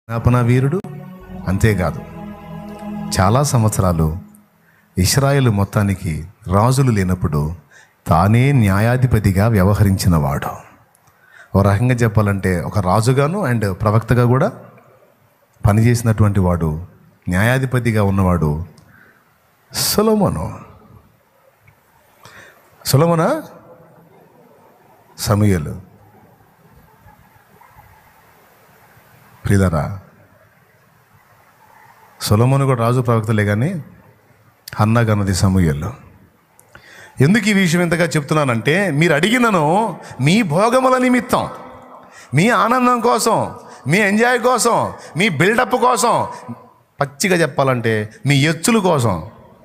జ్ఞాపన వీరుడు అంతేకాదు చాలా సంవత్సరాలు ఇస్రాయేల్ మొత్తానికి రాజులు లేనప్పుడు తానే న్యాయాధిపతిగా వ్యవహరించిన వాడు ఒక రకంగా చెప్పాలంటే ఒక రాజుగాను అండ్ ప్రవక్తగా కూడా పనిచేసినటువంటి వాడు న్యాయాధిపతిగా ఉన్నవాడు సొలొమోను సొలొమోనా సమయలు ప్రిదరా సొలొమోను కూడా రాజు ప్రవక్తలే కానీ హన్నా గన్నది సమూహలు ఎందుకు ఈ విషయం ఇంతగా చెప్తున్నానంటే మీరు అడిగినను మీ భోగముల నిమిత్తం మీ ఆనందం కోసం మీ ఎంజాయ్ కోసం మీ బిల్డప్ కోసం పచ్చిగా చెప్పాలంటే మీ ఎచ్చుల కోసం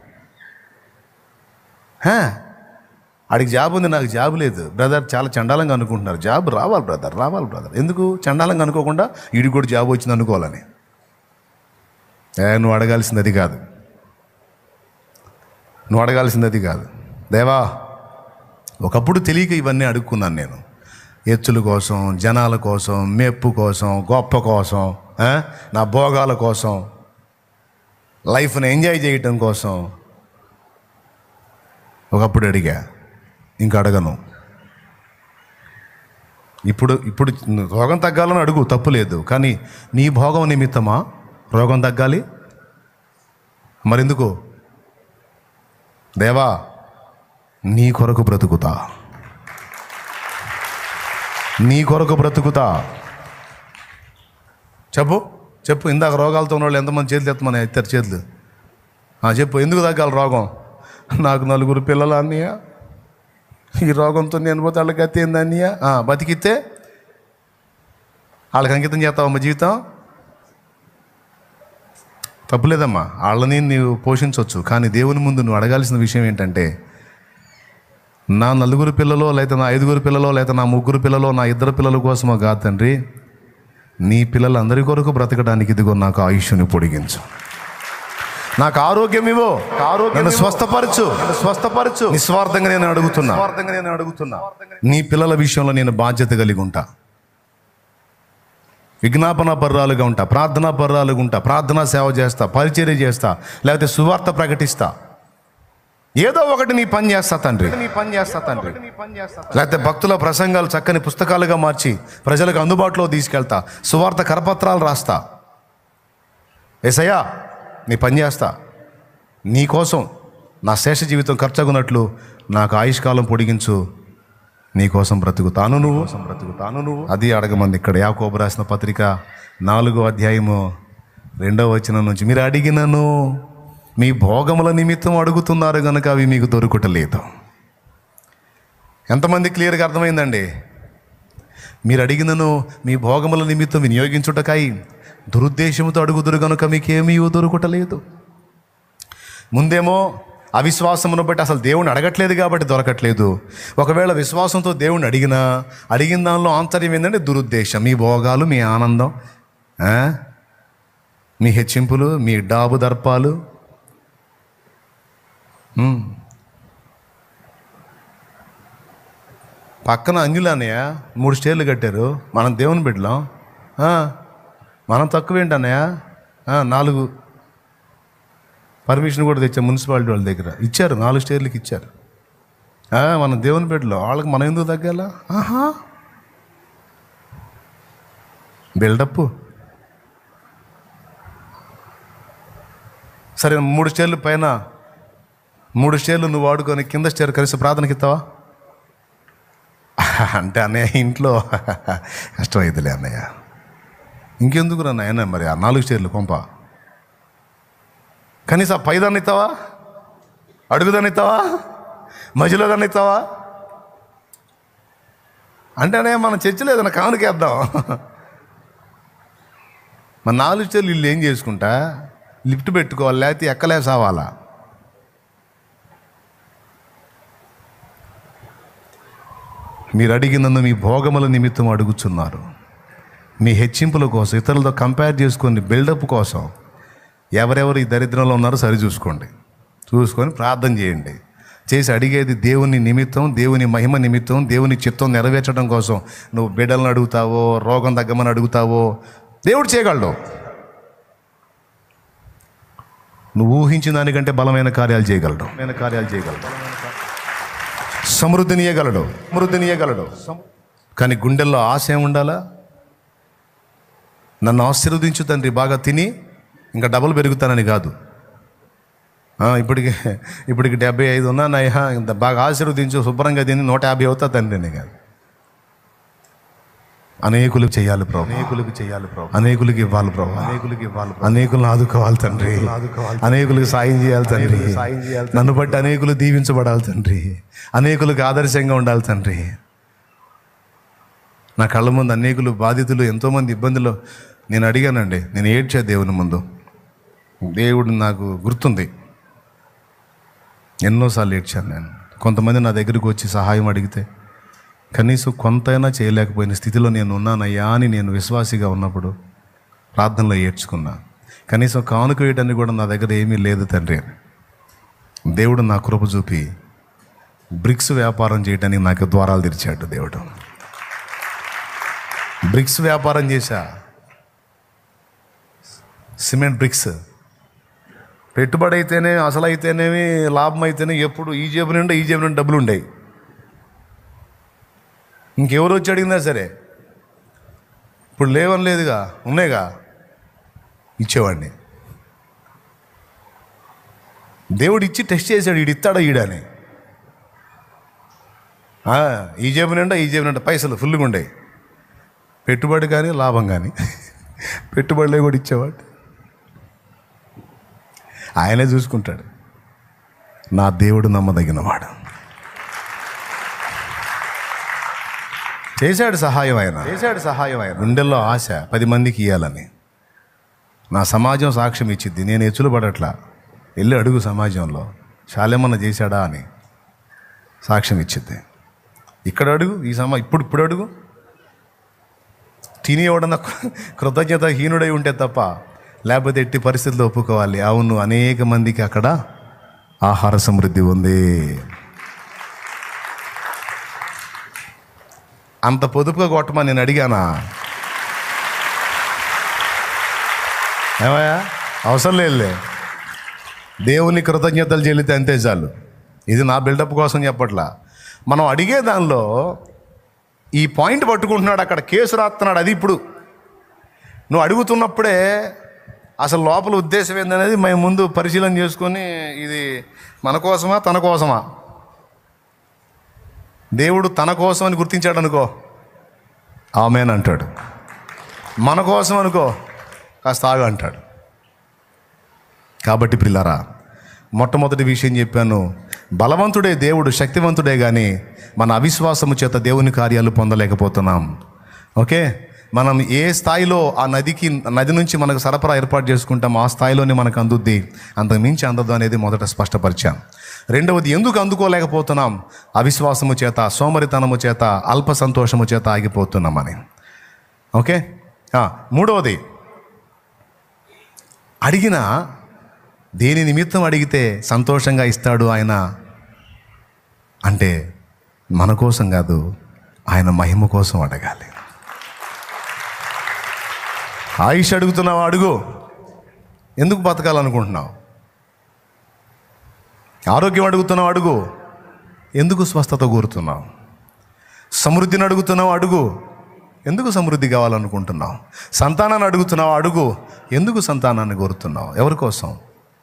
హా, ఆడికి జాబ్ ఉంది నాకు జాబ్ లేదు బ్రదర్ చాలా చండాలంగా అనుకుంటున్నారు జాబ్ రావాలి బ్రదర్ రావాలి బ్రదర్ ఎందుకు చండాలంగా అనుకోకుండా వీడికి కూడా జాబ్ వచ్చింది అనుకోవాలని ఏ నువ్వు అడగాల్సింది అది కాదు నువ్వు అడగాల్సింది అది కాదు దేవా ఒకప్పుడు తెలియక ఇవన్నీ అడుక్కున్నాను నేను ఎచ్చుల కోసం జనాల కోసం మెప్పు కోసం గొప్ప కోసం ఆ? నా భోగాల కోసం లైఫ్ని ఎంజాయ్ చేయటం కోసం ఒకప్పుడు అడిగా ఇంకా అడగను ఇప్పుడు ఇప్పుడు రోగం తగ్గాలని అడుగు తప్పు లేదు కానీ నీ భోగం నిమిత్తమా రోగం తగ్గాలి మరెందుకు దేవా నీ కొరకు బ్రతుకుతా నీ కొరకు బ్రతుకుతా చెప్పు చెప్పు ఇందాక రోగాలతో ఉన్న వాళ్ళు ఎంతమంది చేతులు ఎత్తమని ఎత్తారు చేతులు ఆ, చెప్పు ఎందుకు తగ్గాలి రోగం నాకు నలుగురు పిల్లలు అన్నయ్య ఈ రోగంతో నేను పోతే వాళ్ళకి అత్త ఏంది అన్నయ్య ఆ, బతికితే వాళ్ళకి అంకితం చేస్తావమ్మా జీవితం తప్పులేదమ్మా వాళ్ళని నీవు పోషించవచ్చు కానీ దేవుని ముందు నువ్వు అడగాల్సిన విషయం ఏంటంటే నా నలుగురు పిల్లలో లేదా నా ఐదుగురు పిల్లలో లేదా నా ముగ్గురు పిల్లలో నా ఇద్దరు పిల్లల కోసమో కాదు తండ్రి నీ పిల్లలందరి కొరకు బ్రతకడానికి ఇదిగో నాకు ఆయుష్ని పొడిగించు నాకు ఆరోగ్యం ఇవ్వు నన్ను స్వస్థపరచు నన్ను స్వస్థపరచు నిస్వార్థంగా నేను అడుగుతున్నా నిస్వార్థంగా నేను అడుగుతున్నా నీ పిల్లల విషయంలో నేను బాధ్యత కలిగి ఉంటా విజ్ఞాపన పర్రాలుగా ఉంటా ప్రార్థనా పర్రాలుగా ఉంటా ప్రార్థనా సేవ చేస్తా పరిచర్య చేస్తా లేకపోతే సువార్త ప్రకటిస్తా ఏదో ఒకటి నీ పని చేస్తా తండ్రి నీ పని చేస్తా తండ్రి లేకపోతే భక్తుల ప్రసంగాలు చక్కని పుస్తకాలుగా మార్చి ప్రజలకు అందుబాటులో తీసుకెళ్తా సువార్త కరపత్రాలు రాస్తా ఏసయ్యా నీ పని చేస్తా నీ కోసం నా శేష జీవితం ఖర్చగున్నట్లు నాకు ఆయుష్కాలం పొడిగించు నీ కోసం బ్రతుకుతాను నువ్వు బ్రతుకుతాను నువ్వు అది అడగమంది ఇక్కడ యాకోబు రాసిన పత్రిక నాలుగో అధ్యాయము రెండవ వచనం నుంచి మీరు అడిగినను మీ భోగముల నిమిత్తం అడుగుతున్నారు కనుక అవి మీకు దొరుకుటలేదు ఎంతమంది క్లియర్గా అర్థమైందండి మీరు అడిగినను మీ భోగముల నిమిత్తం వినియోగించుటకై దురుద్దేశంతో అడుగుదురు కనుక మీకేమీ దొరుకుటలేదు ముందేమో అవిశ్వాసమును బట్టి అసలు దేవుని అడగట్లేదు కాబట్టి దొరకట్లేదు ఒకవేళ విశ్వాసంతో దేవుణ్ణి అడిగినా అడిగిన దానిలో ఆంతర్యం ఏంటంటే దురుద్దేశం మీ భోగాలు మీ ఆనందం ఆ? మీ హెచ్చింపులు మీ డాబు దర్పాలు ఉమ్. పక్కన అంజులన్నయ్య మూడు స్టేర్లు కట్టారు మనం దేవుని బిడ్డలం ఆ, మనం తక్కువ ఏంటన్నయ్య ఆ, నాలుగు పర్మిషన్ కూడా తెచ్చాం మున్సిపాలిటీ వాళ్ళ దగ్గర ఇచ్చారు నాలుగు స్టేర్లకి ఇచ్చారు ఆ, మన దేవుని బిడ్డలో వాళ్ళకి మనం ఎందుకు తగ్గాల ఆహా బిల్డప్ సరే మూడు స్టేర్లు పైన మూడు స్టేర్లు నువ్వు వాడుకొని కింద స్టేర్ కలిసి ప్రార్థనకి ఇస్తావా అంటే అన్నయ్య ఇంట్లో కష్టమైందిలే అన్నయ్య ఇంకెందుకు రా నాయన మరి ఆ నాలుగు స్టేర్లు కొంప కనీసం ఆ పైదాన్ని ఇస్తావా అడుగుదాన్ని ఇస్తావా మధ్యలో దాన్ని ఇస్తావా అంటేనే మనం చర్చలో ఏదైనా కానుకేద్దాం మన నాలుగు స్టేర్లు ఇల్లు ఏం చేసుకుంటా లిఫ్ట్ పెట్టుకోవాలి లేకపోతే ఎక్కలే సావాలా మీరు అడిగినందు మీ భోగముల నిమిత్తం అడుగుచున్నారు మీ హెచ్చింపుల కోసం ఇతరులతో కంపేర్ చేసుకొని బిల్డప్ కోసం ఎవరెవరు ఈ దరిద్రంలో ఉన్నారో సరి చూసుకోండి చూసుకొని ప్రార్థన చేయండి చేసి అడిగేది దేవుని నిమిత్తం దేవుని మహిమ నిమిత్తం దేవుని చిత్తం నెరవేర్చడం కోసం నువ్వు బిడ్డలను అడుగుతావో రోగం తగ్గమని అడుగుతావో దేవుడు చేయగలడు నువ్వు ఊహించిన దానికంటే బలమైన కార్యాలు చేయగలడు బలమైన కార్యాలు చేయగలడు సమృద్ధిని ఇయ్యగలడు సమృద్ధిని ఇయ్యగలడు కానీ గుండెల్లో ఆశ ఏం ఉండాలా నన్ను ఆశీర్వదించు తండ్రి బాగా తిని ఇంకా డబుల్ పెరుగుతానని కాదు ఆ, ఇప్పటికి ఇప్పటికి డెబ్బై ఐదు ఉన్నా నయ్యా ఇంత బాగా ఆశీర్వదించు శుభ్రంగా తిని నూట యాభై అవుతా తండ్రిని కాదు అనేకులకు చేయాలి ప్రభు అనేకులకు చేయాలి ప్రభు అనేకులకి ఇవ్వాలి ప్రభు అనేకులకి ఇవ్వాలి అనేకులను ఆదుకోవాలి తండ్రి అనేకులకు సాయం చేయాలి తండ్రి సాయం చేయాలి నన్ను బట్టి అనేకులు దీవించబడాలి తండ్రి అనేకులకు ఆదర్శంగా ఉండాలి తండ్రి నా కళ్ళ ముందు అనేకులు బాధితులు ఎంతోమంది ఇబ్బందులు నేను అడిగానండి నేను ఏడ్చా దేవుని ముందు దేవుడు నాకు గుర్తుంది ఎన్నోసార్లు ఏడ్చాను నేను కొంతమంది నా దగ్గరికి వచ్చి సహాయం అడిగితే కనీసం కొంతైనా చేయలేకపోయిన స్థితిలో నేను ఉన్నానయ్యా అని నేను విశ్వాసిగా ఉన్నప్పుడు ప్రార్థనలో ఏడ్చుకున్నా కనీసం కానుక వేయడానికి కూడా నా దగ్గర ఏమీ లేదు తండ్రి అని దేవుడు నా కృప చూపి బ్రిక్స్ వ్యాపారం చేయడానికి నాకు ద్వారాలు తెరిచాడు దేవుడు బ్రిక్స్ వ్యాపారం చేశా సిమెంట్ బ్రిక్స్ పెట్టుబడి అయితేనే అసలు అయితేనేమి లాభం అయితేనే ఎప్పుడు ఈ జేబు నుండి ఈ జేబు నుండి డబ్బులు ఉండేవి ఇంకెవరు వచ్చి అడిగినా సరే ఇప్పుడు లేవని లేదుగా ఉన్నాయిగా ఇచ్చేవాడిని దేవుడు ఇచ్చి టెస్ట్ చేశాడు ఈడు ఇస్తాడా ఈడని ఆ, ఈ జేబు నిండా ఈ జేబు నిండా పైసలు ఫుల్గా ఉండేవి పెట్టుబడి కానీ లాభం కానీ పెట్టుబడులే కూడా ఇచ్చేవాడు ఆయనే చూసుకుంటాడు నా దేవుడు నమ్మదగినవాడు చేశాడు సహాయం ఆయన చేశాడు సహాయం ఆయన గుండెల్లో ఆశ పది మందికి ఇవ్వాలని నా సమాజం సాక్ష్యం ఇచ్చింది నేను ఎచ్చులు పడట్లా వెళ్ళి అడుగు సమాజంలో శాలేమన్న చేశాడా అని సాక్ష్యం ఇచ్చింది ఇక్కడ అడుగు ఈ సమా ఇప్పుడు ఇప్పుడు అడుగు తిని ఎవడన్నా కృతజ్ఞత హీనుడై ఉంటే తప్ప లేకపోతే ఎట్టి పరిస్థితుల్లో ఒప్పుకోవాలి అవును అనేక మందికి అక్కడ ఆహార సమృద్ధి ఉంది అంత పొదుపుగా కొట్టమని నేను అడిగానా ఏమయ్యా అవసరం లేదులే దేవుని కృతజ్ఞతలు చెల్లితే అంతే చాలు ఇది నా బిల్డప్ కోసం చెప్పట్లా మనం అడిగే దానిలో ఈ పాయింట్ పట్టుకుంటున్నాడు అక్కడ కేసు రాస్తున్నాడు అది ఇప్పుడు నువ్వు అడుగుతున్నప్పుడే అసలు లోపల ఉద్దేశం ఏందనేది మేము ముందు పరిశీలన చేసుకొని ఇది మన కోసమా తన కోసమా దేవుడు తన కోసం అని గుర్తించాడు అనుకో ఆమెన్ అంటాడు మన కోసం అనుకో కాస్త ఆగు అంటాడు కాబట్టి పిల్లరా మొట్టమొదటి విషయం చెప్పాను బలవంతుడే దేవుడు శక్తివంతుడే కానీ మన అవిశ్వాసము చేత దేవుని కార్యాలు పొందలేకపోతున్నాం ఓకే మనం ఏ స్థాయిలో ఆ నదికి నది నుంచి మనకు సరఫరా ఏర్పాటు చేసుకుంటాం ఆ స్థాయిలోనే మనకు అందుద్ది అంతకు మించి అందదు అనేది మొదట స్పష్టపరిచాం రెండవది ఎందుకు అందుకోలేకపోతున్నాం అవిశ్వాసము చేత సోమరితనము చేత అల్ప సంతోషము చేత ఆగిపోతున్నామని ఓకే ఆ, మూడవది అడిగిన దేని నిమిత్తం అడిగితే సంతోషంగా ఇస్తాడు ఆయన అంటే మన కోసం కాదు ఆయన మహిమ కోసం అడగాలి ఆయుష్ అడుగుతున్నావు అడుగు ఎందుకు బతకాలనుకుంటున్నావు ఆరోగ్యం అడుగుతున్నావు అడుగు ఎందుకు స్వస్థత కోరుతున్నావు సమృద్ధిని అడుగుతున్నావు అడుగు ఎందుకు సమృద్ధి కావాలనుకుంటున్నావు సంతానాన్ని అడుగుతున్నావు అడుగు ఎందుకు సంతానాన్ని కోరుతున్నావు ఎవరి కోసం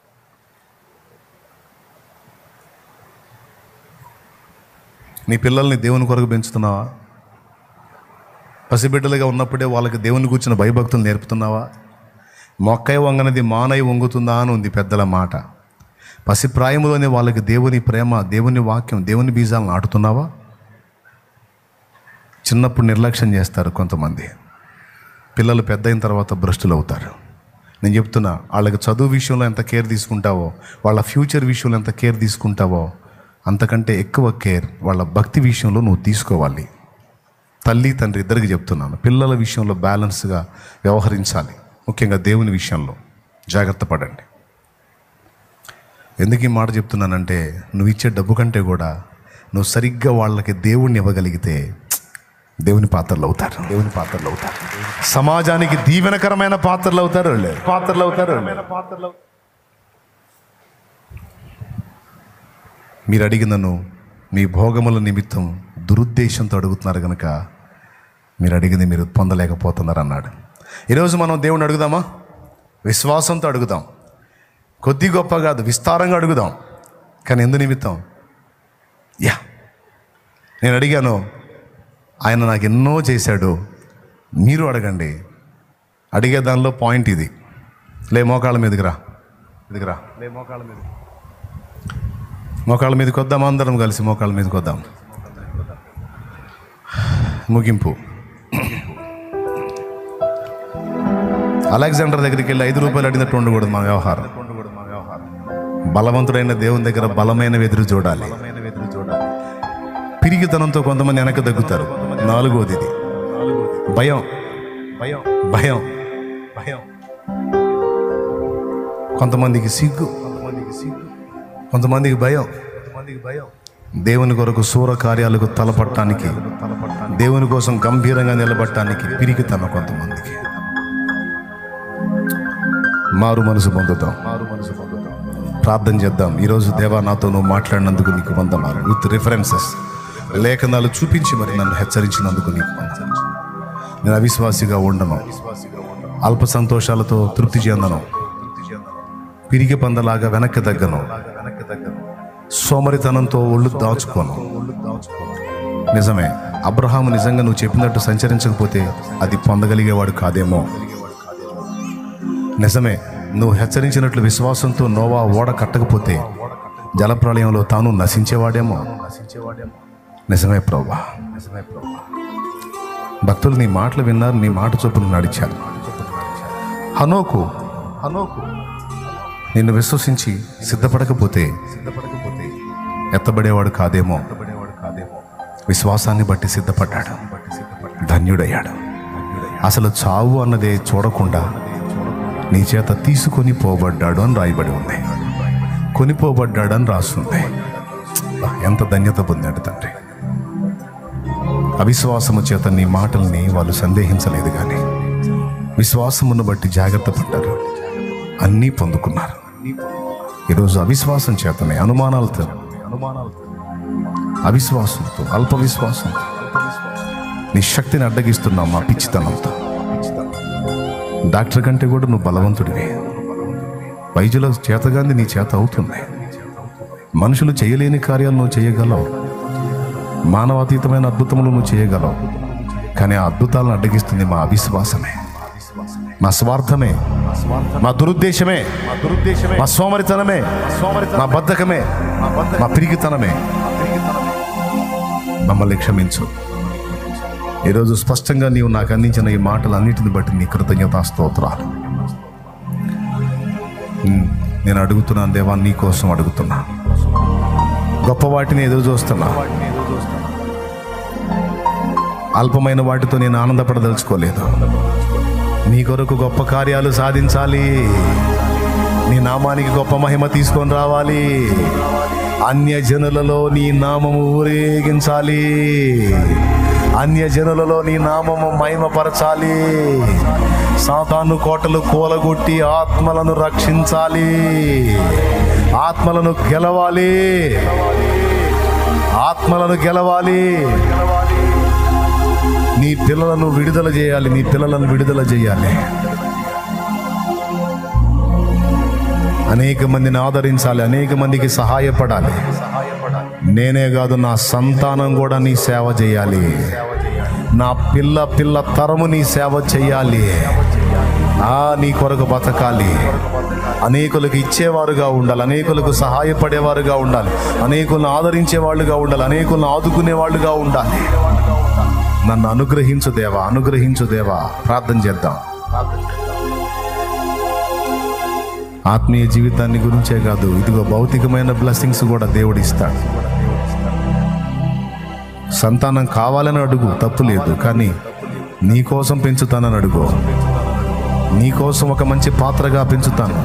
నీ పిల్లల్ని దేవుని కొరకు పెంచుతున్నావా పసిబిడ్డలుగా ఉన్నప్పుడే వాళ్ళకి దేవుని కూర్చున్న భయభక్తులు నేర్పుతున్నావా మొక్కై వంగనది మానై వంగుతుందా అని ఉంది పెద్దల మాట పసి ప్రాయములోనే వాళ్ళకి దేవుని ప్రేమ దేవుని వాక్యం దేవుని బీజాలను నాటుతున్నావా చిన్నప్పుడు నిర్లక్ష్యం చేస్తారు కొంతమంది పిల్లలు పెద్ద అయిన తర్వాత భ్రష్టులు అవుతారు నేను చెప్తున్నా వాళ్ళకి చదువు విషయంలో ఎంత కేర్ తీసుకుంటావో వాళ్ళ ఫ్యూచర్ విషయంలో ఎంత కేర్ తీసుకుంటావో అంతకంటే ఎక్కువ కేర్ వాళ్ళ భక్తి విషయంలో నువ్వు తీసుకోవాలి తల్లి తండ్రి ఇద్దరికి చెప్తున్నాను పిల్లల విషయంలో బ్యాలెన్స్గా వ్యవహరించాలి ముఖ్యంగా దేవుని విషయంలో జాగ్రత్త పడండి ఎందుకు ఈ మాట చెప్తున్నానంటే నువ్వు ఇచ్చే డబ్బు కంటే కూడా నువ్వు సరిగ్గా వాళ్ళకి దేవుణ్ణి ఇవ్వగలిగితే దేవుని పాత్రలు అవుతారు దేవుని పాత్రలు అవుతారు సమాజానికి దీవెనకరమైన పాత్రలు అవుతారు వాళ్ళే. పాత్రలు అవుతారు వాళ్ళే. మీరు అడిగినను మీ భోగముల నిమిత్తం దురుద్దేశంతో అడుగుతున్నారు కనుక మీరు అడిగింది మీరు పొందలేకపోతున్నారు అన్నాడు ఈరోజు మనం దేవుని అడుగుదామా విశ్వాసంతో అడుగుదాం కొద్ది గొప్ప కాదు విస్తారంగా అడుగుదాం కానీ ఎందు నిమిత్తం యా నేను అడిగాను ఆయన నాకు ఎన్నో చేశాడు మీరు అడగండి అడిగే దానిలో పాయింట్ ఇది లే మోకాళ్ళ మీదకి రా మీదకి రా లే మోకాళ్ళ మీద మోకాళ్ళ మీదకి వద్దాం అందరం కలిసి మోకాళ్ళ మీదకి వద్దాం ముగింపు అలెగ్జాండర్ దగ్గరికి వెళ్ళి ఐదు రూపాయలు అడిగినట్టు ఉండకూడదు మా వ్యవహారం బలవంతుడైన దేవుని దగ్గర బలమైన వెదురు చూడాలి పిరిగితనంతో కొంతమంది వెనక్కి తగ్గుతారు నాలుగోది ఇది భయం భయం భయం భయం కొంతమందికి సిగ్గు కొంతమందికి సిగ్గు కొంతమందికి భయం కొంతమందికి భయం దేవుని కొరకు సూర కార్యాలకు తలపట్టడానికి దేవుని కోసం గంభీరంగా నిలబడటానికి పిరికితనం కొంతమందికి మారు మనసు పొందుతాం మారు మనసు పొందుతాం ప్రార్థన చేద్దాం ఈరోజు దేవా నాతో నువ్వు మాట్లాడినందుకు నీకు వందనాలు విత్ రిఫరెన్సెస్ లేఖనాలు చూపించి మరి నన్ను హెచ్చరించినందుకు నీకు వందనాలు నేను అవిశ్వాసిగా ఉండను అల్ప సంతోషాలతో తృప్తి చెందను పిరిగి పందలాగా వెనక్కి తగ్గను సోమరితనంతో ఒళ్ళు దాచుకోను నిజమే అబ్రహాము నిజంగా నువ్వు చెప్పినట్టు సంచరించకపోతే అది పొందగలిగేవాడు కాదేమో నిజమే నువ్వు హెచ్చరించినట్లు విశ్వాసంతో నోవా ఓడ కట్టకపోతే జలప్రళయంలో తాను నశించేవాడేమో నిజమే ప్రభా నిజమే ప్రభా భక్తులు నీ మాటలు విన్నారు నీ మాట చొప్పున నడిచారు హనోకు హనోకు నిన్ను విశ్వసించి సిద్ధపడకపోతే సిద్ధపడకపోతే ఎత్తబడేవాడు కాదేమో కాదేమో విశ్వాసాన్ని బట్టి సిద్ధపడ్డాడు ధన్యుడయ్యాడు అసలు చావు అన్నదే చూడకుండా నీ చేత తీసుకొని పోబడ్డాడు అని రాయబడి ఉంది కొనిపోబడ్డాడు అని రాస్తుంది బా, ఎంత ధన్యత పొందాడు తండ్రి అవిశ్వాసము చేత నీ మాటల్ని వాళ్ళు సందేహించలేదు కానీ విశ్వాసమును బట్టి జాగ్రత్త పడ్డారు అన్నీ పొందుకున్నారు ఈరోజు అవిశ్వాసం చేతనే అనుమానాలతో అనుమానాలతో అవిశ్వాసంతో అల్ప విశ్వాసంతో నీ శక్తిని అడ్డగిస్తున్నావు మా పిచ్చితనంతో డాక్టర్ కంటే కూడా నువ్వు బలవంతుడివి వైద్యుల చేతగాంది నీ చేత అవుతుంది మనుషులు చేయలేని కార్యాలు నువ్వు చేయగలవు మానవాతీతమైన అద్భుతములు నువ్వు చేయగలవు కానీ ఆ అద్భుతాలను అడ్డగిస్తుంది మా అవిశ్వాసమే మా స్వార్థమే మా దురుద్దేశమే మా దురుద్దేశమే మా సోమరితనమే మా బద్ధకమే మా పిరిగితనమే మమ్మల్ని క్షమించు ఈరోజు స్పష్టంగా నీవు నాకు అందించిన ఈ మాటలన్నిటిని బట్టి నీ కృతజ్ఞతా స్తోత్రాలు ఉమ్, నేను అడుగుతున్నాను దేవా నీ కోసం అడుగుతున్నా గొప్ప వాటిని ఎదురు చూస్తున్నా అల్పమైన వాటితో నేను ఆనందపడదలుచుకోలేదు నీ కొరకు గొప్ప కార్యాలు సాధించాలి నీ నామానికి గొప్ప మహిమ తీసుకొని రావాలి అన్య జనులలో నీ నామము ఊరేగించాలి అన్య జనులలో నీ నామము మహిమపరచాలి సాతాను కోటలు కూలగొట్టి ఆత్మలను రక్షించాలి ఆత్మలను గెలవాలి ఆత్మలను గెలవాలి నీ పిల్లలను విడుదల చేయాలి నీ పిల్లలను విడుదల చేయాలి అనేక మందిని ఆదరించాలి అనేక మందికి సహాయపడాలి నేనే కాదు నా సంతానం కూడా నీ సేవ చేయాలి నా పిల్ల పిల్ల తరము నీ సేవ చేయాలి ఆ నీ కొరకు బతకాలి అనేకులకు ఇచ్చేవారుగా ఉండాలి అనేకులకు సహాయపడేవారుగా ఉండాలి అనేకులను ఆదరించే వాళ్ళుగా ఉండాలి అనేకులను ఆదుకునే వాళ్ళుగా ఉండాలి నన్ను అనుగ్రహించు దేవా అనుగ్రహించు దేవా ప్రార్థన చేద్దాం ఆత్మీయ జీవితాన్ని గురించే కాదు ఇదిగో భౌతికమైన బ్లెస్సింగ్స్ కూడా దేవుడు ఇస్తాడు సంతానం కావాలని అడుగు తప్పు లేదు కానీ నీ కోసం పెంచుతానని అడుగు నీ కోసం ఒక మంచి పాత్రగా పెంచుతాను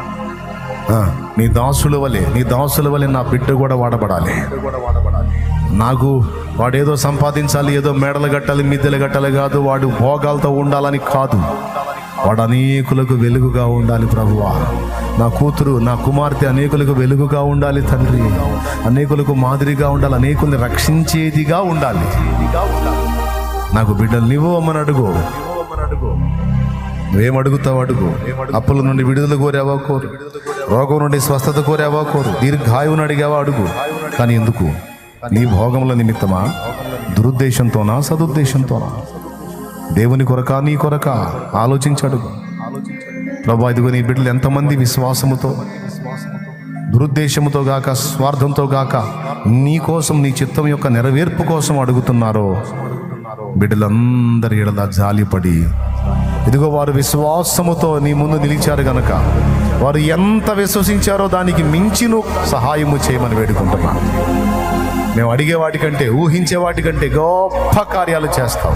ఆ, నీ దాసుల వలె నీ దాసుల వలె నా బిడ్డ కూడా వాడబడాలి నాకు వాడు ఏదో సంపాదించాలి ఏదో మెడలు కట్టాలి మిద్దెలు కట్టాలి కాదు వాడు భోగాలతో ఉండాలని కాదు వాడు అనేకులకు వెలుగుగా ఉండాలి ప్రభువా నా కూతురు నా కుమార్తె అనేకులకు వెలుగుగా ఉండాలి తండ్రి అనేకులకు మాదిరిగా ఉండాలి అనేకుల్ని రక్షించేదిగా ఉండాలి నాకు బిడ్డలు నీవు అమ్మని అడుగు నువ్వేం అడుగుతావు అడుగు అప్పుల నుండి విడుదల కోరావా కోరు రోగం నుండి స్వస్థత కోరావా కోరు దీర్ఘాయువుని అడిగావా అడుగు కానీ ఎందుకు నీ భోగముల నిమిత్తమా దురుద్దేశంతోనా సదుద్దేశంతోనా దేవుని కొరక నీ కొరక ఆలోచించడు ప్రభా ఇదిగో నీ బిడ్డలు ఎంతమంది విశ్వాసముతో దురుద్దేశముతో గాక స్వార్థంతో గాక నీ కోసం నీ చిత్తం యొక్క నెరవేర్పు కోసం అడుగుతున్నారో బిడ్డలందరి ఎడల జాలిపడి ఇదిగో వారు విశ్వాసముతో నీ ముందు నిలిచారు గనక వారు ఎంత విశ్వసించారో దానికి మించి నువ్వు సహాయము చేయమని వేడుకుంటున్నా మేము అడిగే వాటికంటే ఊహించే వాటికంటే గొప్ప కార్యాలు చేస్తాం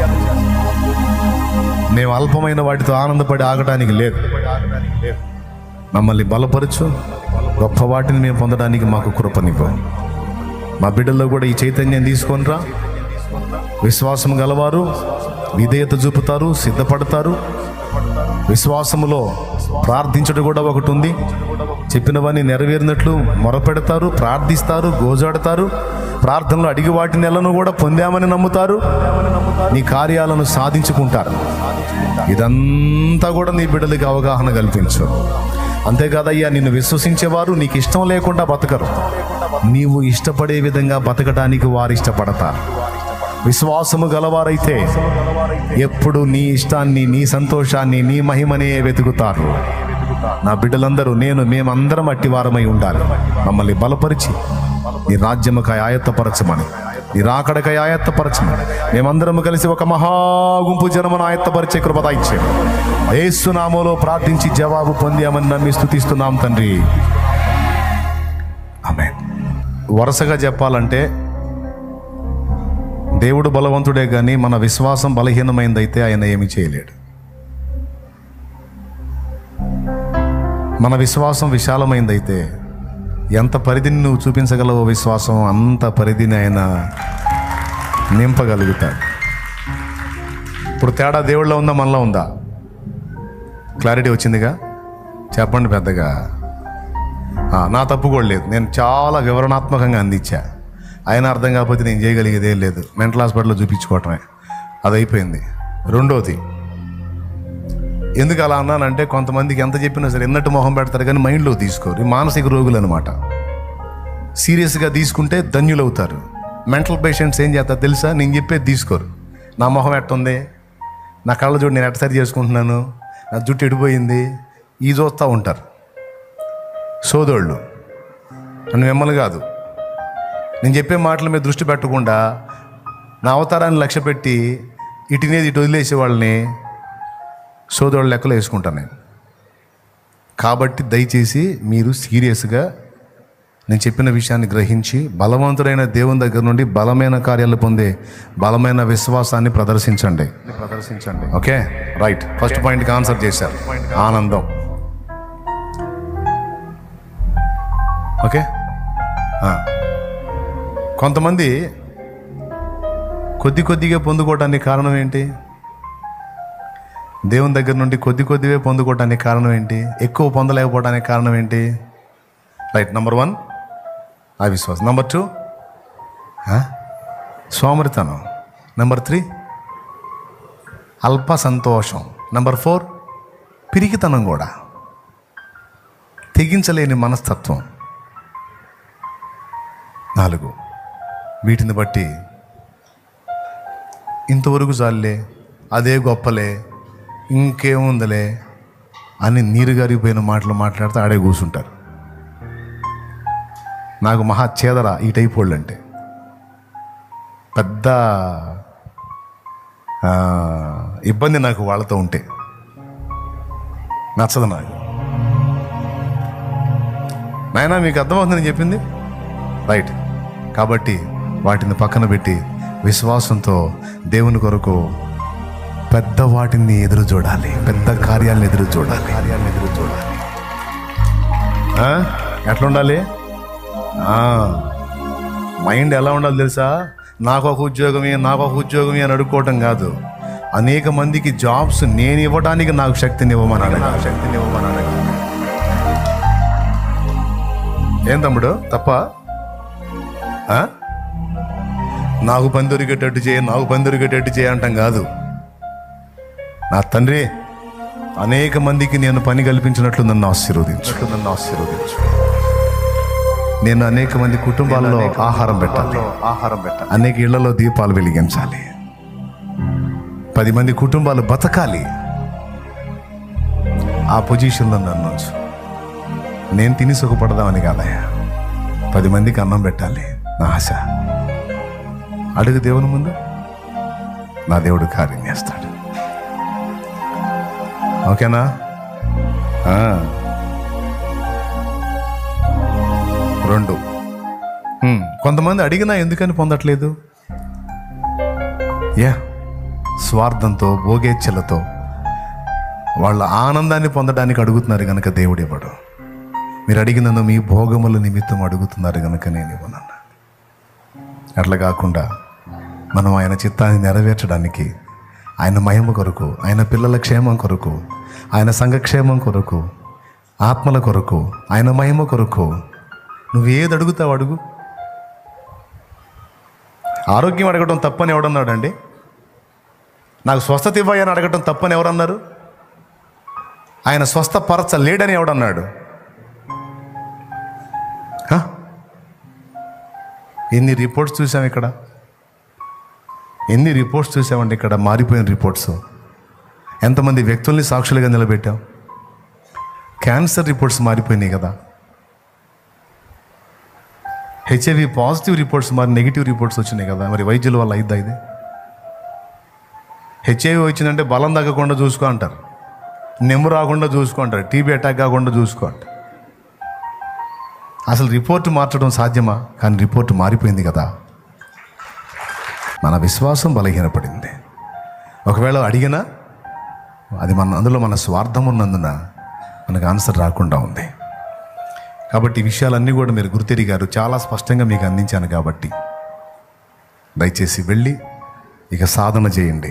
మేము అల్పమైన వాటితో ఆనందపడి ఆగటానికి లేదు మమ్మల్ని బలపరచు గొప్ప వాటిని మేము పొందడానికి మాకు కృపనివ్వు మా బిడ్డల్లో కూడా ఈ చైతన్యం తీసుకొనిరా విశ్వాసం గలవారు విధేయత చూపుతారు సిద్ధపడతారు విశ్వాసములో ప్రార్థించడం కూడా ఒకటి ఉంది చెప్పినవన్నీ నెరవేరినట్లు మొరపెడతారు ప్రార్థిస్తారు గోజాడతారు ప్రార్థనలు అడిగి వాటి నెలను కూడా పొందామని నమ్ముతారు నీ కార్యాలను సాధించుకుంటారు ఇదంతా కూడా నీ బిడ్డలకి అవగాహన కల్పించు అంతేకాదయ్యా నిన్ను విశ్వసించేవారు నీకు ఇష్టం లేకుండా బతకరు నీవు ఇష్టపడే విధంగా బతకడానికి వారు ఇష్టపడతారు విశ్వాసము గలవారైతే ఎప్పుడు నీ ఇష్టాన్ని నీ సంతోషాన్ని నీ మహిమనే వెతుకుతారు నా బిడ్డలందరూ నేను మేమందరం అట్టి వారమై ఉండాలి మమ్మల్ని బలపరిచి నీ రాజ్యముకై ఆయత్తపరచమని నీ రాకడకై ఆయత్తపరచమని మేమందరం కలిసి ఒక మహాగుంపు జనమును ఆయత్తపరిచే కృపద ఇచ్చే ఏసునామోలో ప్రార్థించి జవాబు పొందామని నమ్మి స్థుతిస్తున్నాం తండ్రి ఆమె వరుసగా చెప్పాలంటే దేవుడు బలవంతుడే కానీ మన విశ్వాసం బలహీనమైందైతే ఆయన ఏమి చేయలేడు మన విశ్వాసం విశాలమైందైతే ఎంత పరిధిని నువ్వు చూపించగలవో విశ్వాసం అంత పరిధిని ఆయన నింపగలుగుతాడు ఇప్పుడు తేడా దేవుళ్ళలో ఉందా మనలో ఉందా క్లారిటీ వచ్చిందిగా చెప్పండి పెద్దగా ఆ, నా తప్పు కూడా లేదు నేను చాలా వివరణాత్మకంగా అందించా అయినా అర్థం కాకపోతే నేను చేయగలిగేది ఏం లేదు మెంటల్ హాస్పిటల్లో చూపించుకోవటమే అది అయిపోయింది రెండోది ఎందుకు అలా అన్నానంటే కొంతమందికి ఎంత చెప్పినా సరే ఎన్నట్టు మొహం పెడతారు కానీ మైండ్లో తీసుకోరు ఈ మానసిక రోగులు అనమాట సీరియస్గా తీసుకుంటే ధన్యులవుతారు మెంటల్ పేషెంట్స్ ఏం చేస్తారు తెలుసా నేను చెప్పేది తీసుకోరు నా మొహం ఎట్టుంది నా కళ్ళ చూడు నేను ఎట్ట సరి చేసుకుంటున్నాను నా జుట్టు ఎడిపోయింది ఈ చూస్తూ ఉంటారు సోదోళ్ళు అని మిమ్మల్ని కాదు నేను చెప్పే మాటల మీద దృష్టి పెట్టకుండా నా అవతారాన్ని లక్ష్య పెట్టి ఇటునేది ఇటు వదిలేసే వాళ్ళని సోదరుల లెక్కలో వేసుకుంటాను నేను కాబట్టి దయచేసి మీరు సీరియస్గా నేను చెప్పిన విషయాన్ని గ్రహించి బలవంతుడైన దేవుని దగ్గర నుండి బలమైన కార్యాలు పొందే బలమైన విశ్వాసాన్ని ప్రదర్శించండి ప్రదర్శించండి ఓకే రైట్ ఫస్ట్ పాయింట్కి ఆన్సర్ చేశారు ఆనందం ఓకే ఆ. కొంతమంది కొద్ది కొద్దిగా పొందుకోవడానికి కారణం ఏంటి దేవుని దగ్గర నుండి కొద్ది కొద్దిగా పొందుకోవడానికి కారణం ఏంటి ఎక్కువ పొందలేకపోవడానికి కారణం ఏంటి రైట్ నంబర్ వన్ అవిశ్వాసం నంబర్ టూ సోమరితనం నెంబర్ త్రీ అల్ప సంతోషం నెంబర్ ఫోర్ పిరికితనం కూడా తెగించలేని మనస్తత్వం నాలుగు వీటిని బట్టి ఇంతవరకు చాలులే అదే గొప్పలే ఇంకేముందలే అని నీరు గారిపోయిన మాటలు మాట్లాడితే ఆడే కూర్చుంటారు నాకు మహా చేదర ఈ టైప్ వాళ్ళు అంటే పెద్ద ఆ, ఇబ్బంది నాకు వాళ్ళతో ఉంటే నచ్చదు నాకు నాయనా మీకు అర్థమవుతుంది నేను చెప్పింది రైట్ కాబట్టి వాటిని పక్కన పెట్టి విశ్వాసంతో దేవుని కొరకు పెద్ద వాటిని ఎదురు చూడాలి పెద్ద కార్యాలను ఎదురు చూడాలి కార్యాలను ఎదురు చూడాలి ఆ? ఎట్లా ఉండాలి ఆ. మైండ్ ఎలా ఉండాలి తెలుసా నాకు ఒక ఉద్యోగమే నాకు ఒక ఉద్యోగమే అని అడుక్కోవటం కాదు అనేక మందికి జాబ్స్ నేను ఇవ్వడానికి నాకు శక్తిని ఇవ్వమని అడగా శక్తిని ఇవ్వమని అడగా ఏం తమ్ముడు తప్ప ఆ? నాకు పని దొరికేటట్టు చేయ నాకు పని దొరికేటట్టు చేయ అంటాం కాదు నా తండ్రి అనేక మందికి నేను పని కల్పించినట్లు నన్ను ఆశీర్వదించు నన్ను ఆశీర్వదించు నేను అనేక మంది కుటుంబాల్లో ఆహారం పెట్టాలి ఆహారం పెట్టాలి అనేక ఇళ్లలో దీపాలు వెలిగించాలి పది మంది కుటుంబాలు బతకాలి ఆ పొజిషన్లో నన్ను ఉంచు నేను తిని సుఖపడదామని కాదయ్యా పది మందికి అన్నం పెట్టాలి నా ఆశ అడుగు దేవుని ముందు నా దేవుడు కార్యం చేస్తాడు ఓకేనా ఆ. రెండు హ్మ్. కొంతమంది అడిగినా ఎందుకని పొందట్లేదు యా స్వార్థంతో భోగేచ్ఛలతో వాళ్ళ ఆనందాన్ని పొందడానికి అడుగుతున్నారు కనుక దేవుడు ఇవ్వడు మీరు అడిగినను మీ భోగముల నిమిత్తం అడుగుతున్నారు కనుక నేను ఇవ్వనన్నా అట్లా కాకుండా మనం ఆయన చిత్తాన్ని నెరవేర్చడానికి ఆయన మహిమ కొరకు ఆయన పిల్లల క్షేమం కొరకు ఆయన సంఘక్షేమం కొరకు ఆత్మల కొరకు ఆయన మహిమ కొరకు నువ్వు ఏది అడుగుతావు అడుగు ఆరోగ్యం అడగటం తప్పని ఎవడన్నాడండి నాకు స్వస్థత ఇవ్వయని అడగటం తప్పని ఎవరన్నారు ఆయన స్వస్థపరచ లేడని ఎవడన్నాడు హ? ఎన్ని రిపోర్ట్స్ చూసాం ఇక్కడ ఎన్ని రిపోర్ట్స్ చూసామండి ఇక్కడ మారిపోయిన రిపోర్ట్స్ ఎంతమంది వ్యక్తుల్ని సాక్షులుగా నిలబెట్టాం క్యాన్సర్ రిపోర్ట్స్ మారిపోయినాయి కదా హెచ్ఐవి పాజిటివ్ రిపోర్ట్స్ మరి నెగిటివ్ రిపోర్ట్స్ వచ్చినాయి కదా మరి వైద్యుల వల్ల అయిద్దా ఇది హెచ్ఐవి వచ్చిందంటే బలం తగ్గకుండా చూసుకో అంటారు నెమ్ము రాకుండా చూసుకో అంటారు టీబీ అటాక్ కాకుండా చూసుకో అంటారు అసలు రిపోర్ట్ మార్చడం సాధ్యమా కానీ రిపోర్ట్ మారిపోయింది కదా మన విశ్వాసం బలహీనపడింది ఒకవేళ అడిగినా అది మన అందులో మన స్వార్థం ఉన్నందున మనకు ఆన్సర్ రాకుండా ఉంది కాబట్టి ఈ విషయాలన్నీ కూడా మీరు గుర్తెరిగారు చాలా స్పష్టంగా మీకు అందించాను కాబట్టి దయచేసి వెళ్ళి ఇక సాధన చేయండి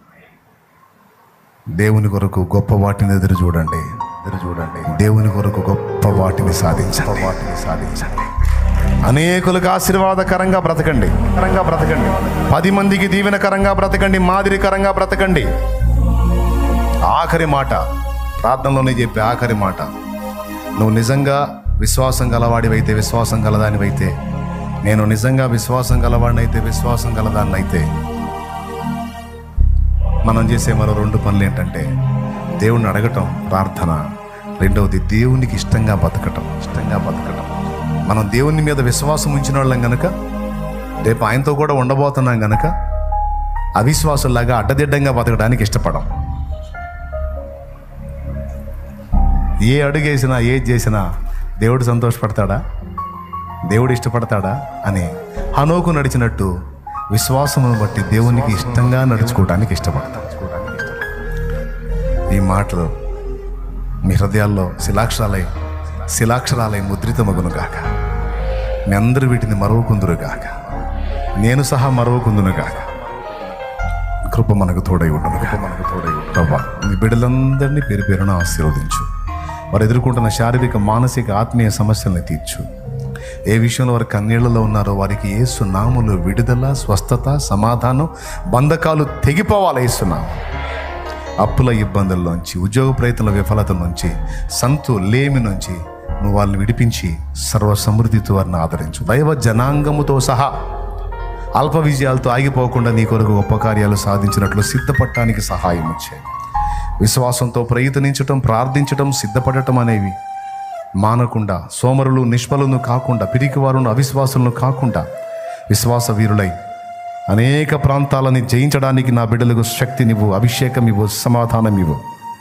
దేవుని కొరకు గొప్ప వాటిని ఎదురు చూడండి ఎదురు చూడండి దేవుని కొరకు గొప్ప వాటిని సాధించండి వాటిని సాధించండి అనేకులకు ఆశీర్వాదకరంగా బ్రతకండి కరంగా బ్రతకండి పది మందికి దీవెనకరంగా బ్రతకండి మాదిరికరంగా బ్రతకండి ఆఖరి మాట ప్రార్థనలోనే చెప్పే ఆఖరి మాట నువ్వు నిజంగా విశ్వాసం గలవాడివైతే విశ్వాసం గలదానివైతే నేను నిజంగా విశ్వాసం గలవాడినైతే విశ్వాసం గలదాన్నైతే మనం చేసే మరో రెండు పనులు ఏంటంటే దేవుణ్ణి అడగటం ప్రార్థన రెండవది దేవునికి ఇష్టంగా బతకటం ఇష్టంగా బతకటం మనం దేవుని మీద విశ్వాసం ఉంచిన వాళ్ళం గనక రేపు ఆయనతో కూడా ఉండబోతున్నాం గనక అవిశ్వాసుల్లాగా అడ్డదిడ్డంగా బతకడానికి ఇష్టపడం ఏ అడుగేసినా ఏది చేసినా దేవుడు సంతోషపడతాడా దేవుడు ఇష్టపడతాడా అని హనోకు నడిచినట్టు విశ్వాసమును బట్టి దేవునికి ఇష్టంగా నడుచుకోవడానికి ఇష్టపడతాం ఈ మాటలు మీ హృదయాల్లో శిలాక్షరాలై శిలాక్షరాలై ముద్రితమగును గాక మీ అందరూ వీటిని మరవకుందురు గాక నేను సహా మరవకుందును గాక కృప మనకు తోడై ఉండను మనకు తోడై ప్రభా మీ బిడ్డలందరినీ పేరు పేరున ఆశీర్వదించు వారు ఎదుర్కొంటున్న శారీరక మానసిక ఆత్మీయ సమస్యల్ని తీర్చు ఏ విషయంలో వారు కన్నీళ్లలో ఉన్నారో వారికి ఏసు నాములు విడుదల స్వస్థత సమాధానం బంధకాలు తెగిపోవాలి ఏసునాము అప్పుల ఇబ్బందుల్లోంచి ఉద్యోగ ప్రయత్నాల విఫలత నుంచి సంతు లేమి నుంచి నువ్వు వాళ్ళని విడిపించి సర్వ సమృద్ధితో వారిని ఆదరించు దైవ జనాంగముతో సహా అల్ప విజయాలతో ఆగిపోకుండా నీ కొరకు గొప్ప కార్యాలు సాధించినట్లు సిద్ధపడటానికి సహాయం వచ్చాయి విశ్వాసంతో ప్రయత్నించటం ప్రార్థించటం సిద్ధపడటం అనేవి మానకుండా సోమరులు నిష్ఫలను కాకుండా పిరికివారును అవిశ్వాసులను కాకుండా విశ్వాస వీరులై అనేక ప్రాంతాలని జయించడానికి నా బిడ్డలకు శక్తినివ్వు అభిషేకం ఇవ్వు సమాధానం ఇవ్వు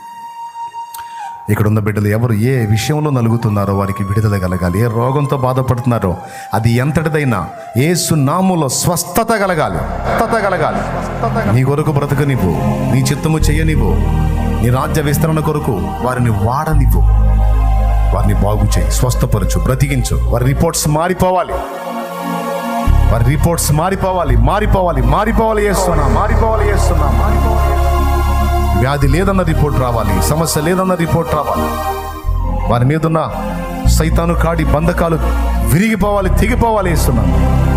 ఇక్కడ ఉన్న బిడ్డలు ఎవరు ఏ విషయంలో నలుగుతున్నారో వారికి విడుదల కలగాలి ఏ రోగంతో బాధపడుతున్నారో అది ఎంతటిదైనా ఏ సున్నాములో స్వస్థత కలగాలి స్వస్థత కలగాలి నీ కొరకు బ్రతకనివ్వు నీ చిత్తము చెయ్యనివ్వు నీ రాజ్య విస్తరణ కొరకు వారిని వాడనివ్వు వారిని బాగు చేయి స్వస్థపరచు బ్రతికించు వారి రిపోర్ట్స్ మారిపోవాలి వారి రిపోర్ట్స్ మారిపోవాలి మారిపోవాలి మారిపోవాలి చేస్తున్నా మారిపోవాలి చేస్తున్నా మారిపోవాలి వ్యాధి లేదన్న రిపోర్ట్ రావాలి సమస్య లేదన్న రిపోర్ట్ రావాలి వారి మీదున్న సైతాను కాడి బంధకాలు విరిగిపోవాలి తెగిపోవాలి ఇస్తున్నాను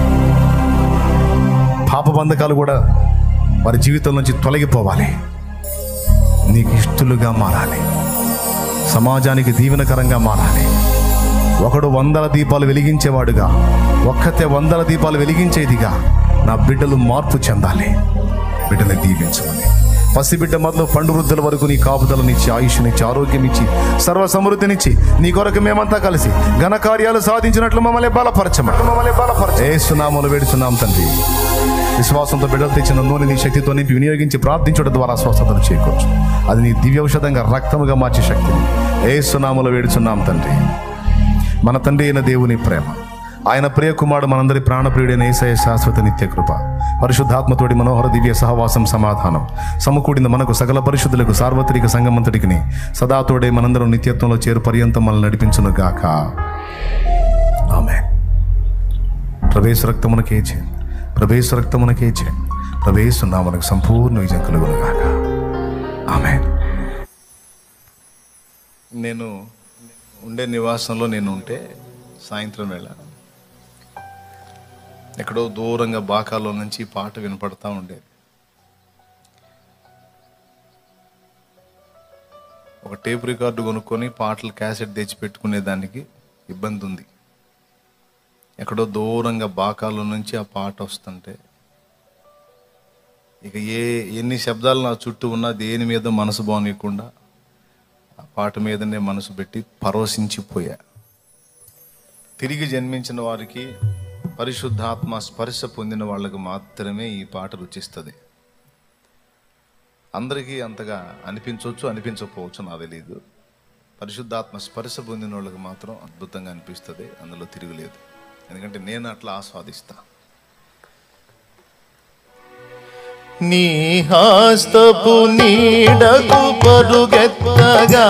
పాప బంధకాలు కూడా వారి జీవితం నుంచి తొలగిపోవాలి నీకు ఇష్టలుగా మారాలి సమాజానికి దీవెనకరంగా మారాలి ఒకడు వందల దీపాలు వెలిగించేవాడుగా ఒక్కతే వందల దీపాలు వెలిగించేదిగా నా బిడ్డలు మార్పు చెందాలి బిడ్డని దీవించమని పసిబిడ్డ మొదలు పండు వృద్ధుల వరకు నీ కాపుదలనిచ్చి ఆయుష్నిచ్చి ఆరోగ్యం ఇచ్చి సర్వ సమృద్ధినిచ్చి నీ కొరకు మేమంతా కలిసి ఘనకార్యాలు సాధించినట్లు మమ్మల్ని బలపరచమని మమ్మల్ని బలపరచ ఏసునామలు వేడుచున్నాం తండ్రి విశ్వాసంతో బిడ్డలు తెచ్చిన నూనె నీ శక్తితో నింపి వినియోగించి ప్రార్థించడం ద్వారా స్వస్థతను చేకూర్చు అది నీ దివ్యౌషధంగా రక్తముగా మార్చే శక్తిని ఏసునామలు వేడుచున్నాం తండ్రి మన తండ్రి అయిన దేవుని ప్రేమ ఆయన ప్రియ కుమారుడు మనందరి ప్రాణప్రియుడైన ఏసయ శాశ్వత నిత్య కృప పరిశుద్ధాత్మతోడి మనోహర దివ్య సహవాసం సమాధానం సమకూడిన మనకు సకల పరిశుద్ధులకు సార్వత్రిక సంగమంతటికి సదాతోడే మనందరం నిత్యత్వంలో చేరు పర్యంతం మనల్ని నడిపించును గాక ఆమె ప్రవేశ రక్తమునకే చే ప్రవేశ రక్తమునకే చే ప్రవేశున్నా మనకు సంపూర్ణ విజయం కలుగును గాక ఆమె నేను ఉండే నివాసంలో నేను ఉంటే సాయంత్రం వేళ ఎక్కడో దూరంగా బాకాలో నుంచి ఈ పాట వినపడతా ఉండేది ఒక టేప్ రికార్డు కొనుక్కొని పాటలు క్యాసెట్ తెచ్చి పెట్టుకునే దానికి ఇబ్బంది ఉంది ఎక్కడో దూరంగా బాకాలో నుంచి ఆ పాట వస్తుంటే ఇక ఏ ఎన్ని శబ్దాలు నా చుట్టూ ఉన్నా దేని మీద మనసు బానియకుండా ఆ పాట మీదనే మనసు పెట్టి పరవశించిపోయా తిరిగి జన్మించిన వారికి పరిశుద్ధాత్మ స్పర్శ పొందిన వాళ్ళకు మాత్రమే ఈ పాట రుచిస్తుంది అందరికీ అంతగా అనిపించవచ్చు అనిపించకపోవచ్చు నాకు తెలియదు పరిశుద్ధాత్మ స్పర్శ పొందిన వాళ్ళకి మాత్రం అద్భుతంగా అనిపిస్తుంది అందులో తిరుగులేదు ఎందుకంటే నేను అట్లా ఆస్వాదిస్తా నీ హస్తపు నీడకు పరుగెత్తగా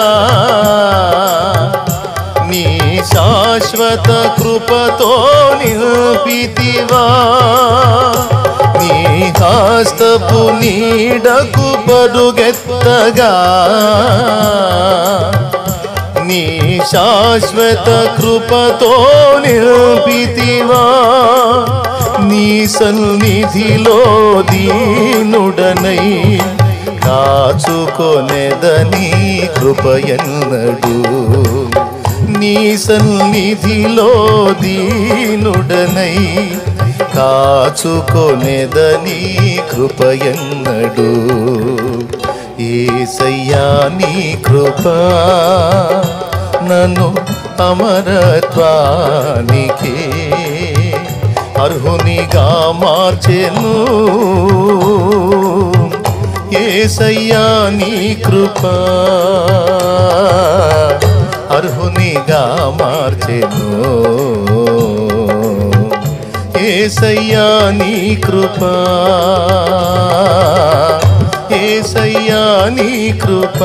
నీ శాశ్వత కృపతో నిలిపితివా నీ హస్తపు నీడకు పరుగెత్తగా నీ శాశ్వత కృపతో నిలిపితివా నీ సన్నిధిలో దీనుడనై కాచుకొనెదని కృపయన్నడు నీ సన్నిధిలో దీనుడనై కాచుకొనెదని కృపయన్నడు ఏసయ్యా నీ కృప నన్ను అమరత్వానికి అర్హునిగా మార్చెను ఏసయ్యా నీ కృప అర్హునిగా మార్చెను ఏసయ్యా నీ కృప ఏసయ్యా నీ కృప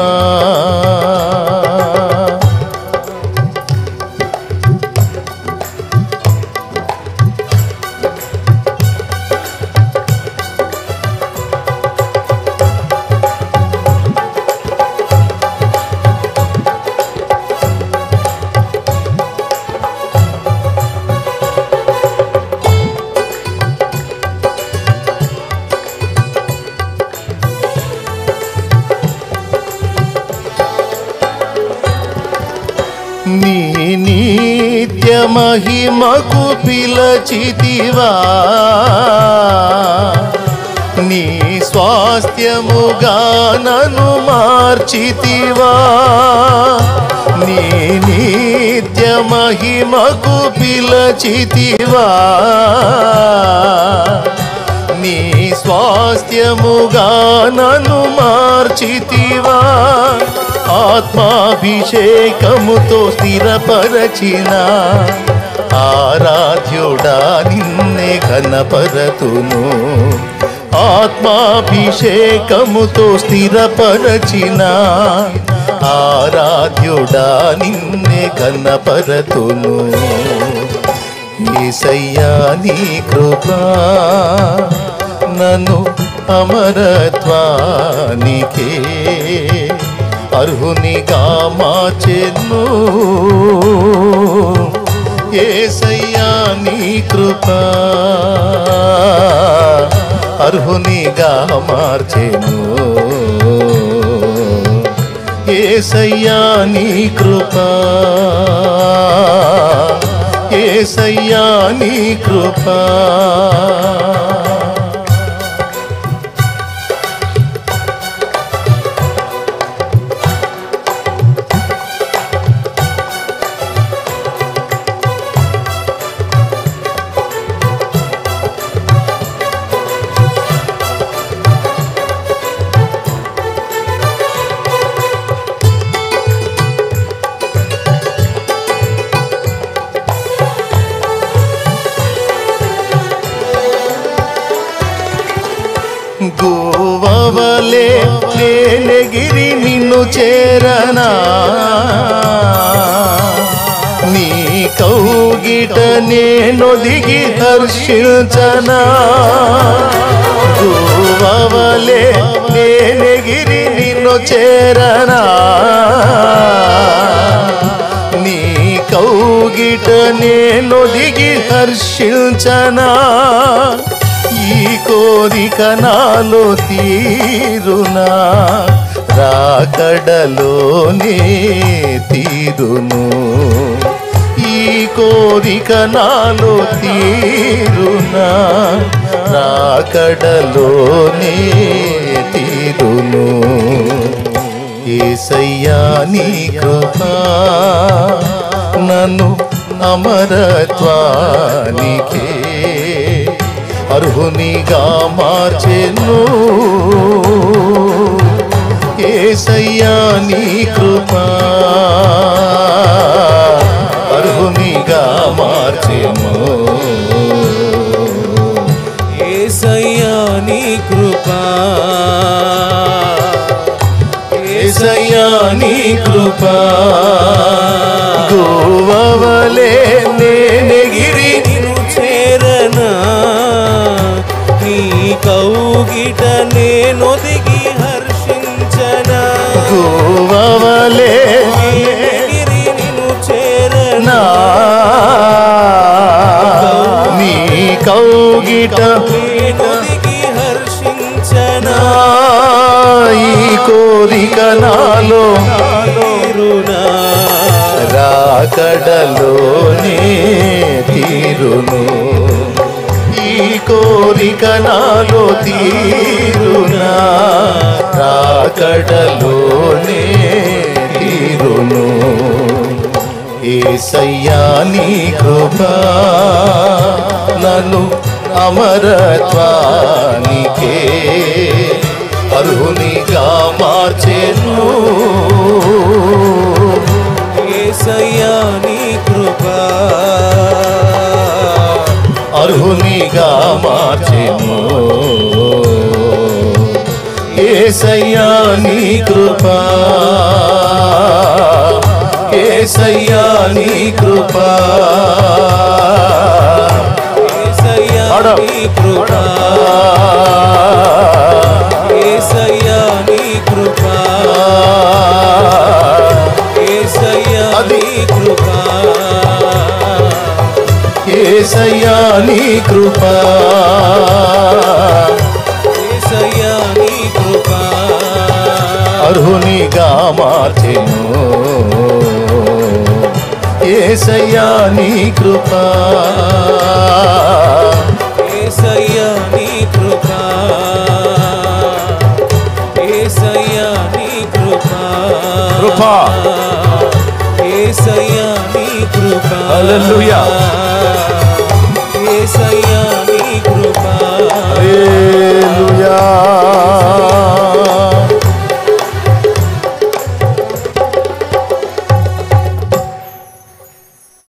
నీ నిత్య మహిమకు పిలచితివా నీ స్వాస్థ్యముగా నన్ను మార్చితివా నీ నిత్య మహిమకు పిలచితివా నీ స్వాస్థ్యముగా నన్ను మార్చితివా ఆత్మాభిషేకముతో స్థిరపరచిన ఆరాధ్యుడా నిన్నే ఘనపరతును ఆత్మాభిషేకముతో స్థిరపరచిన ఆరాధ్యుడా నిన్నే ఘనపరతును ఏసయ్యా నీ కృపా నన్ను అమరత్వానికే అర్హునిగా మార్చెను ఏసయ్యా నీ కృపా అర్హునిగా మార్చెను ఏసయ్యా నీ కృపా ఏసయ్యా నీ కృపా గోవలే నేనెగిరి నిన్ను చేరనా నీ కౌగిట నేను దిగి హర్షించనా గోవలే నేనెగిరి నిన్ను చేరనా నీ కౌగిట నేను దిగి హర్షించనా ఈ కోరిక నాలో తీరునా రాకడలోనే తీరును ఈ కోరిక నాలో తీరునా రాకడలోనే తీరును ఏసయ్యా నీ కృపా నన్ను అమరత్వానికే అర్హునిగా మార్చెను ఏసయ్యా నీ కృపా అర్హునిగా మార్చెను ఏసయ్యా నీ కృపా ఏసయ్యా నీ కృపా గోవలే నేనెగిరి నిన్ను చేరనా నీ కౌగిట నేను దిగి హర్షించనా గోవలే ఎగిరి నిన్ను చేరనా నా నీ కౌగిట నేను దిగి హర్షించనా ఈ కోరిక నాలో తీరునా రాకడలోనే తీరును ఈ కోరిక నాలో తీరునా రాకడలోనే తీరును ఏసయ్యా నీ కృపా నన్ను అమరత్వానికే అర్హునిగా మార్చెను ఏసయ్యా నీ కృపా అర్హునిగా మార్చెను ఏసయ్యా నీ కృపా ఏసయ్యా నీ కృపా ఏసయ్యా ఆడ. నీ కృపా ఏసయ్యా నీ కృపా ఏసయ్యా అది. నీ కృపా ఏసయ్యా నీ కృపా ఏసయ్యా నీ కృపా అర్హునిగా మార్చెను ఏసయ్యా నీ కృపా ఏసయ్యా నీ కృపా ఏసయ్యా నీ కృపా కృపా. ఏసయ్యా నీ కృపా హల్లెలూయా. ఏసయ్యా నీ కృపా హల్లెలూయా